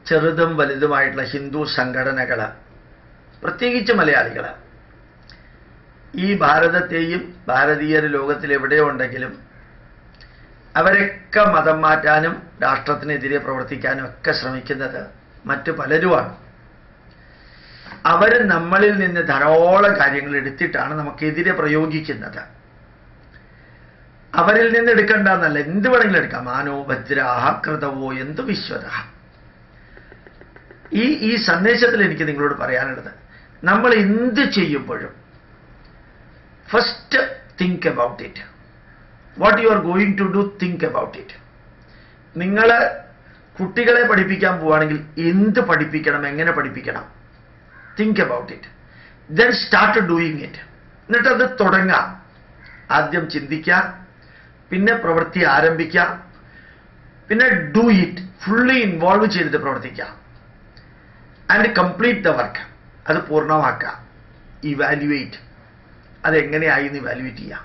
ചെറുതും വലുതുമായിട്ടുള്ള ഹിന്ദു സംഘടനകൾ പ്രത്യേകിച്ച് മലയാളികൾ ഈ ഭാരതത്തെയും ഭാരതീയർ ലോകത്തിൽ എവിടെയോ ഉണ്ടെങ്കിലും അവരൊക്കെ മതം മാറ്റാനും രാഷ്ട്രത്തിനെതിരെ പ്രവർത്തിക്കാനും ഒക്കെ ശ്രമിക്കുന്നത് മറ്റു പലരുമാണ് അവർ നമ്മളിൽ നിന്ന് ധാരാളം കാര്യങ്ങൾ എടുത്തിട്ടാണ് നമുക്കെതിരെ പ്രയോഗിക്കുന്നത് അവരിൽ നിന്ന് എടുക്കണ്ട എന്നല്ല എന്ത് വേണമെങ്കിലും എടുക്കാം മാനോ ഭദ്രാഹ കൃതവോ എന്ത് വിശ്വത ഈ ഈ സന്ദേശത്തിൽ എനിക്ക് നിങ്ങളോട് പറയാനുള്ളത് നമ്മൾ എന്ത് ചെയ്യുമ്പോഴും first think about it what you are going to do think about it നിങ്ങൾ കുട്ടികളെ പഠിപ്പിക്കാൻ പോവുകയാണെങ്കിൽ എന്ത് പഠിപ്പിക്കണം എങ്ങനെ പഠിപ്പിക്കണം think about it then start doing it എന്നിട്ട് അത് തുടങ്ങാം ആദ്യം ചിന്തിക്കുക പിന്നെ പ്രവൃത്തി ആരംഭിക്കുക പിന്നെ ഡു ഇറ്റ് ഫുള്ളി ഇൻവോൾവ് ചെയ്തിട്ട് പ്രവർത്തിക്കുക ആൻഡ് കംപ്ലീറ്റ് ദ വർക്ക് അത് പൂർണ്ണമാക്കുക ഇവാലുവേറ്റ് അതെങ്ങനെയായി എന്ന് ഇവാലുവേറ്റ് ചെയ്യാം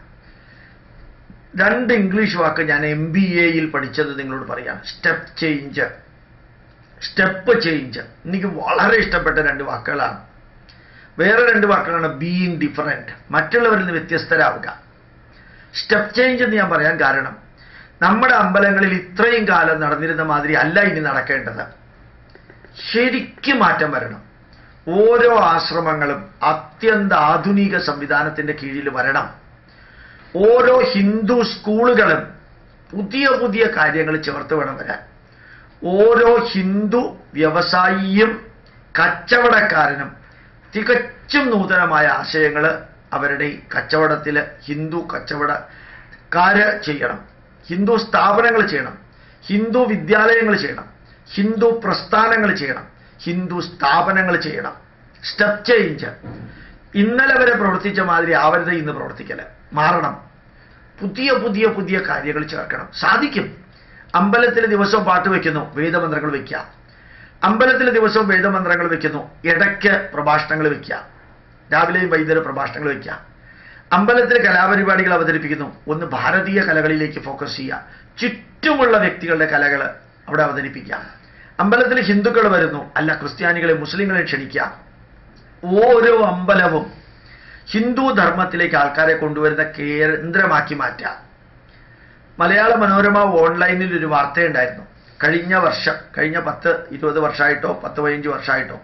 രണ്ട് ഇംഗ്ലീഷ് വാക്ക് ഞാൻ എം ബി എയിൽ പഠിച്ചത് നിങ്ങളോട് പറയാം സ്റ്റെപ്പ് ചേഞ്ച് സ്റ്റെപ്പ് ചേഞ്ച് എനിക്ക് വളരെ ഇഷ്ടപ്പെട്ട രണ്ട് വാക്കുകളാണ് വേറെ രണ്ട് വാക്കുകളാണ് ബീയിങ് ഡിഫറൻറ്റ് മറ്റുള്ളവരിൽ നിന്ന് വ്യത്യസ്തരാവുക സ്റ്റെപ്പ് ചേഞ്ച് എന്ന് ഞാൻ പറയാൻ കാരണം നമ്മുടെ അമ്പലങ്ങളിൽ ഇത്രയും കാലം നടന്നിരുന്ന മാതിരി അല്ല ഇനി നടക്കേണ്ടത് ശരിക്കും മാറ്റം വരണം ഓരോ ആശ്രമങ്ങളും അത്യന്ത ആധുനിക സംവിധാനത്തിന്റെ കീഴിൽ വരണം ഓരോ ഹിന്ദു സ്കൂളുകളും പുതിയ പുതിയ കാര്യങ്ങൾ ചേർത്ത് വേണം വരാൻ ഓരോ ഹിന്ദു വ്യവസായിയും കച്ചവടക്കാരനും തികച്ചും നൂതനമായ ആശയങ്ങൾ അവരുടെ ഈ കച്ചവടത്തിൽ ഹിന്ദു കച്ചവടക്കാര് ചെയ്യണം ഹിന്ദു സ്ഥാപനങ്ങൾ ചെയ്യണം ഹിന്ദു വിദ്യാലയങ്ങൾ ചെയ്യണം ഹിന്ദു പ്രസ്ഥാനങ്ങൾ ചെയ്യണം ഹിന്ദു സ്ഥാപനങ്ങൾ ചെയ്യണം സ്റ്റെപ്പ് ചേഞ്ച് ഇന്നലെ വരെ പ്രവർത്തിച്ച മാതിരി ആവരുത് ഇന്ന് പ്രവർത്തിക്കല് മാറണം പുതിയ പുതിയ പുതിയ കാര്യങ്ങൾ ചേർക്കണം സാധിക്കും അമ്പലത്തിൽ ദിവസവും പാട്ട് വെക്കുന്നു വേദമന്ത്രങ്ങൾ വെക്കുക അമ്പലത്തിൽ ദിവസവും വേദമന്ത്രങ്ങൾ വെക്കുന്നു ഇടയ്ക്ക് പ്രഭാഷണങ്ങൾ വെക്കുക രാവിലെയും വൈകുന്നേരം പ്രഭാഷണങ്ങൾ വെക്കുക അമ്പലത്തിൽ കലാപരിപാടികൾ അവതരിപ്പിക്കുന്നു ഒന്ന് ഭാരതീയ കലകളിലേക്ക് ഫോക്കസ് ചെയ്യുക ചുറ്റുമുള്ള വ്യക്തികളുടെ കലകൾ അവിടെ അവതരിപ്പിക്കുക അമ്പലത്തിൽ ഹിന്ദുക്കൾ വരുന്നു അല്ല ക്രിസ്ത്യാനികളെ മുസ്ലിങ്ങളെ ക്ഷണിക്കുക ഓരോ അമ്പലവും ഹിന്ദു ധർമ്മത്തിലേക്ക് ആൾക്കാരെ കൊണ്ടുവരുന്ന കേന്ദ്രമാക്കി മാറ്റുക മലയാള മനോരമ ഓൺലൈനിൽ ഒരു വാർത്തയുണ്ടായിരുന്നു കഴിഞ്ഞ വർഷം കഴിഞ്ഞ പത്ത് ഇരുപത് വർഷമായിട്ടോ പത്ത് പതിനഞ്ച് വർഷമായിട്ടോ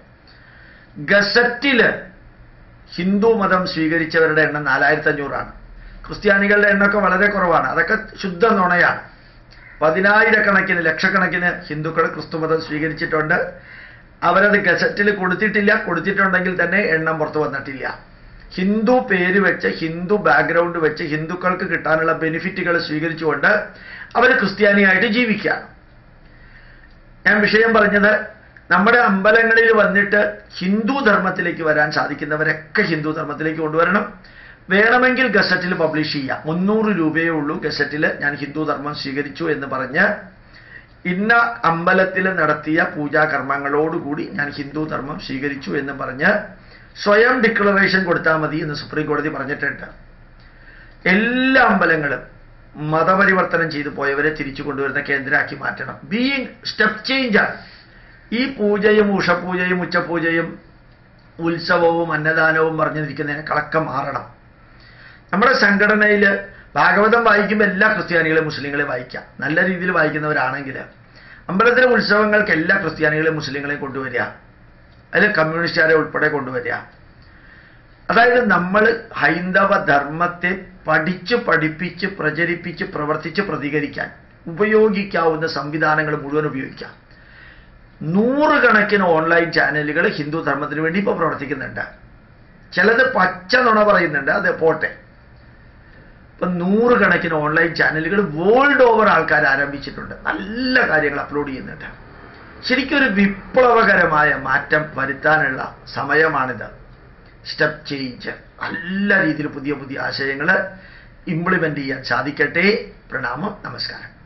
ഗസറ്റില് ഹിന്ദു മതം സ്വീകരിച്ചവരുടെ എണ്ണം നാലായിരത്തി അഞ്ഞൂറാണ് ക്രിസ്ത്യാനികളുടെ എണ്ണമൊക്കെ വളരെ കുറവാണ് അതൊക്കെ ശുദ്ധ നുണയാണ് പതിനായിരക്കണക്കിന് ലക്ഷക്കണക്കിന് ഹിന്ദുക്കൾ ക്രിസ്തുമതം സ്വീകരിച്ചിട്ടുണ്ട് അവരത് ഗസറ്റിൽ കൊടുത്തിട്ടില്ല കൊടുത്തിട്ടുണ്ടെങ്കിൽ തന്നെ എണ്ണം പുറത്തു വന്നിട്ടില്ല ഹിന്ദു പേര് വെച്ച് ഹിന്ദു ബാക്ക്ഗ്രൗണ്ട് വെച്ച് ഹിന്ദുക്കൾക്ക് കിട്ടാനുള്ള ബെനിഫിറ്റുകൾ സ്വീകരിച്ചുകൊണ്ട് അവർ ക്രിസ്ത്യാനിയായിട്ട് ജീവിക്കുകയാണ് ഞാൻ വിഷയം പറഞ്ഞത് നമ്മുടെ അമ്പലങ്ങളിൽ വന്നിട്ട് ഹിന്ദു ധർമ്മത്തിലേക്ക് വരാൻ സാധിക്കുന്നവരൊക്കെ ഹിന്ദു ധർമ്മത്തിലേക്ക് കൊണ്ടുവരണം വേണമെങ്കിൽ ഗസറ്റിൽ പബ്ലിഷ് ചെയ്യാം മുന്നൂറ് രൂപയേ ഉള്ളൂ ഗസറ്റിൽ ഞാൻ ഹിന്ദു ധർമ്മം സ്വീകരിച്ചു എന്ന് പറഞ്ഞ് ഇന്ന അമ്പലത്തിൽ നടത്തിയ പൂജാകർമ്മങ്ങളോടുകൂടി ഞാൻ ഹിന്ദു ധർമ്മം സ്വീകരിച്ചു എന്ന് പറഞ്ഞ് സ്വയം ഡിക്ലറേഷൻ കൊടുത്താൽ മതി എന്ന് സുപ്രീം കോടതി പറഞ്ഞിട്ടുണ്ട് എല്ലാ അമ്പലങ്ങളും മതപരിവർത്തനം ചെയ്തു പോയവരെ തിരിച്ചു കൊണ്ടുവരുന്ന കേന്ദ്രമാക്കി മാറ്റണം ബീയിങ് സ്റ്റെപ്പ് ചേഞ്ചാണ് ഈ പൂജയും ഉഷപൂജയും ഉച്ചപൂജയും ഉത്സവവും അന്നദാനവും പറഞ്ഞിരിക്കുന്നതിനേക്കാളൊക്കെ മാറണം നമ്മുടെ സംഘടനയിൽ ഭാഗവതം വായിക്കുമ്പോൾ എല്ലാ ക്രിസ്ത്യാനികളെയും മുസ്ലിങ്ങളെ വായിക്കാം നല്ല രീതിയിൽ വായിക്കുന്നവരാണെങ്കിൽ അമ്പലത്തിലെ ഉത്സവങ്ങൾക്ക് എല്ലാ ക്രിസ്ത്യാനികളെയും മുസ്ലിങ്ങളെയും കൊണ്ടുവരിക അതിൽ കമ്മ്യൂണിസ്റ്റുകാരെ ഉൾപ്പെടെ കൊണ്ടുവരിക അതായത് നമ്മൾ ഹൈന്ദവ ധർമ്മത്തെ പഠിച്ച് പഠിപ്പിച്ച് പ്രചരിപ്പിച്ച് പ്രവർത്തിച്ച് പ്രതികരിക്കാൻ ഉപയോഗിക്കാവുന്ന സംവിധാനങ്ങൾ മുഴുവൻ ഉപയോഗിക്കാം നൂറുകണക്കിന് ഓൺലൈൻ ചാനലുകൾ ഹിന്ദു ധർമ്മത്തിന് വേണ്ടി ഇപ്പോൾ പ്രവർത്തിക്കുന്നുണ്ട് ചിലത് പച്ച നുണ പറയുന്നുണ്ട് അത് പോട്ടെ ഇപ്പൊ നൂറുകണക്കിന് ഓൺലൈൻ ചാനലുകൾ വേൾഡ് ഓവർ ആൾക്കാർ ആരംഭിച്ചിട്ടുണ്ട് നല്ല കാര്യങ്ങൾ അപ്ലോഡ് ചെയ്യുന്നുണ്ട് ശരിക്കും ഒരു വിപ്ലവകരമായ മാറ്റം വരുത്താനുള്ള സമയമാണിത് സ്റ്റെപ്പ് ചേഞ്ച് നല്ല രീതിയിൽ പുതിയ പുതിയ ആശയങ്ങൾ ഇംപ്ലിമെന്റ് ചെയ്യാൻ സാധിക്കട്ടെ പ്രണാമം നമസ്കാരം